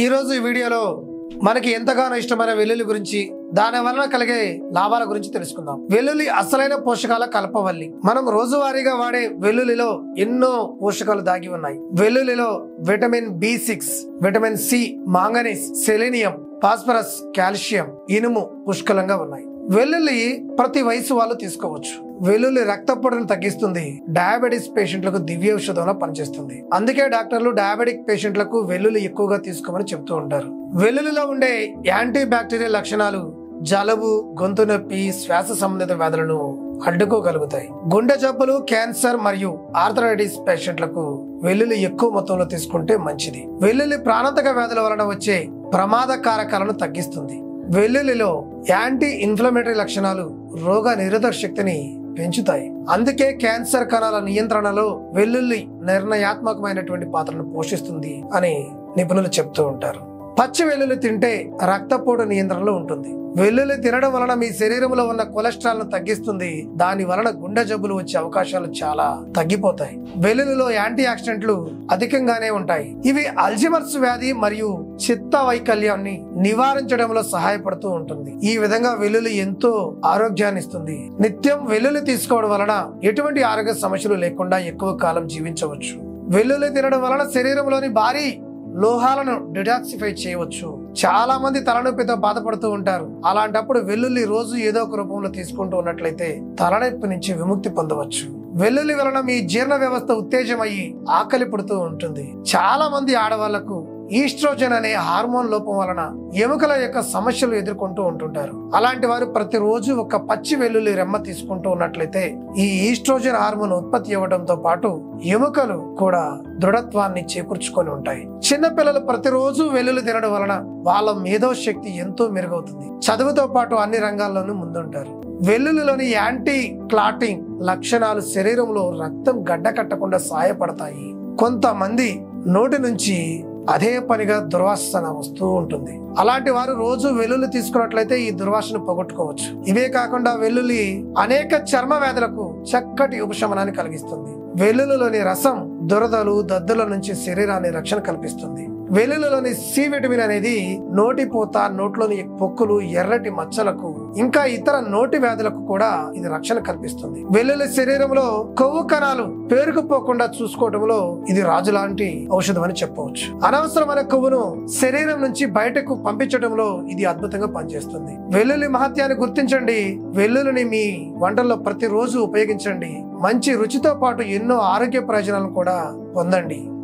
రోజు ఈ వీడియోలో మనకి ఎంతగానో ఇష్టమైన వెల్లుల్లి గురించి దాని వలన కలిగే లాభాల గురించి తెలుసుకుందాం వెల్లుల్లి అసలైన పోషకాల కలపవల్లి మనం రోజువారీగా వాడే వెల్లుల్లిలో ఎన్నో పోషకాలు దాగి ఉన్నాయి వెల్లుల్లిలో vitamin B six vitamin C manganese selenium phosphorus calcium ఇనుము పుష్కలంగా ఉన్నాయి వెల్లుల్లి ప్రతి వయసు వాళ్ళు తీసుకోవచ్చు వెల్లుల్లి రక్తపోటును తగ్గిస్తుంది డయాబెటిస్ పేషెంట్లకు దివ్య ఔషధంలో పనిచేస్తుంది అందుకే డాక్టర్లు డయాబెటిక్ పేషెంట్లకు వెల్లుల్లి ఎక్కువగా తీసుకోమని చెప్తూ ఉంటారు వెల్లుల్లిలో ఉండే యాంటీ బ్యాక్టీరియల్ లక్షణాలు జలుబు గొంతు నొప్పి శ్వాస సంబంధిత వ్యాధులను అడ్డుకోగలుగుతాయి గుండె జబ్బులు క్యాన్సర్ మరియు ఆర్థరైటిస్ పేషెంట్లకు వెల్లుల్లి ఎక్కువ మొత్తంలో తీసుకుంటే మంచిది వెల్లుల్లి ప్రాణాంతక వ్యాధుల వలన వచ్చే ప్రమాద కారకాలను తగ్గిస్తుంది వెల్లుల్లిలో యాంటీ ఇన్ఫ్లమేటరీ లక్షణాలు రోగ నిరోధక శక్తిని పెంచుతాయి అందుకే క్యాన్సర్ కణాల నియంత్రణలో వెల్లుల్లి నిర్ణయాత్మకమైనటువంటి పాత్రను పోషిస్తుంది అని నిపుణులు చెప్తూ ఉంటారు పచ్చి వెల్లుల్లి తింటే రక్తపోటు నియంత్రణలో ఉంటుంది వెల్లుల్లి తినడం వలన మీ శరీరంలో ఉన్న కొలెస్ట్రాల్ ను తగ్గిస్తుంది దాని వలన గుండె జబ్బులు వచ్చే అవకాశాలు చాలా తగ్గిపోతాయి వెల్లుల్లిలో యాంటీ ఆక్సిడెంట్లు అధికంగానే ఉంటాయి ఇవి అల్జిమర్స్ వ్యాధి మరియు చిత్త వైకల్యాన్ని నివారించడంలో సహాయపడుతూ ఉంటుంది ఈ విధంగా వెల్లుల్లి ఎంతో ఆరోగ్యాన్ని ఇస్తుంది నిత్యం వెల్లుల్లి తీసుకోవడం వలన ఎటువంటి ఆరోగ్య సమస్యలు లేకుండా ఎక్కువ కాలం జీవించవచ్చు వెల్లుల్లి తినడం వలన శరీరంలోని భారీ లోహాలను డిటాక్సిఫై చేయవచ్చు చాలా మంది తలనొప్పితో బాధపడుతూ ఉంటారు అలాంటప్పుడు వెల్లుల్లి రోజు ఏదో ఒక రూపంలో తీసుకుంటూ ఉన్నట్లయితే తలనొప్పి నుంచి విముక్తి పొందవచ్చు వెల్లుల్లి వలన మీ జీర్ణ వ్యవస్థ ఉత్తేజమయ్యి ఆకలి పుడుతూ ఉంటుంది చాలా మంది ఆడవాళ్లకు ఈస్ట్రోజన్ అనే హార్మోన్ లోపం వలన ఎముకల యొక్క సమస్యలు ఎదుర్కొంటూ ఉంటుంటారు అలాంటి వారు ప్రతిరోజు ఒక పచ్చి వెల్లుల్లి రెమ్మ తీసుకుంటూ ఉన్నట్లయితే ఈ ఈస్ట్రోజన్ హార్మోన్ ఉత్పత్తి అవ్వడంతో పాటు ఎముకలు కూడా దృఢత్వాన్ని చేకూర్చుకొని ఉంటాయి చిన్నపిల్లలు ప్రతిరోజు వెల్లుల్లి తినడం వలన వాళ్ళ మేధో శక్తి ఎంతో మెరుగవుతుంది చదువుతో పాటు అన్ని రంగాల్లోనూ ముందుంటారు వెల్లుల్లిలోని యాంటీ క్లాటింగ్ లక్షణాలు శరీరంలో రక్తం గడ్డకట్టకుండా సహాయపడతాయి కొంతమంది నోటి నుంచి అదే పనిగా దుర్వాసన వస్తూ ఉంటుంది అలాంటి వారు రోజు వెల్లుల్లి తీసుకున్నట్లయితే ఈ దుర్వాసన పోగొట్టుకోవచ్చు ఇవే కాకుండా వెల్లుల్లి అనేక చర్మ వ్యాధులకు చక్కటి ఉపశమనాన్ని కలిగిస్తుంది వెల్లుల్లిలోని రసం దురదలు దద్దుల నుంచి శరీరాన్ని రక్షణ కల్పిస్తుంది వెల్లుల్లిలోని సి విటమిన్ అనేది నోటి పూత నోట్లోని పొక్కులు ఎర్రటి మచ్చలకు ఇంకా ఇతర నోటి వ్యాధులకు కూడా ఇది రక్షణ కల్పిస్తుంది వెల్లుల్లి శరీరంలో కొవ్వు కణాలు పేరుకుపోకుండా చూసుకోవడంలో ఇది రాజు లాంటి ఔషధం అని చెప్పవచ్చు అనవసరమైన కొవ్వును శరీరం నుంచి బయటకు పంపించడంలో ఇది అద్భుతంగా పనిచేస్తుంది వెల్లుల్లి మహత్యాన్ని గుర్తించండి వెల్లుల్లిని మీ వంటల్లో ప్రతిరోజు ఉపయోగించండి మంచి రుచితో పాటు ఎన్నో ఆరోగ్య ప్రయోజనాలను కూడా పొందండి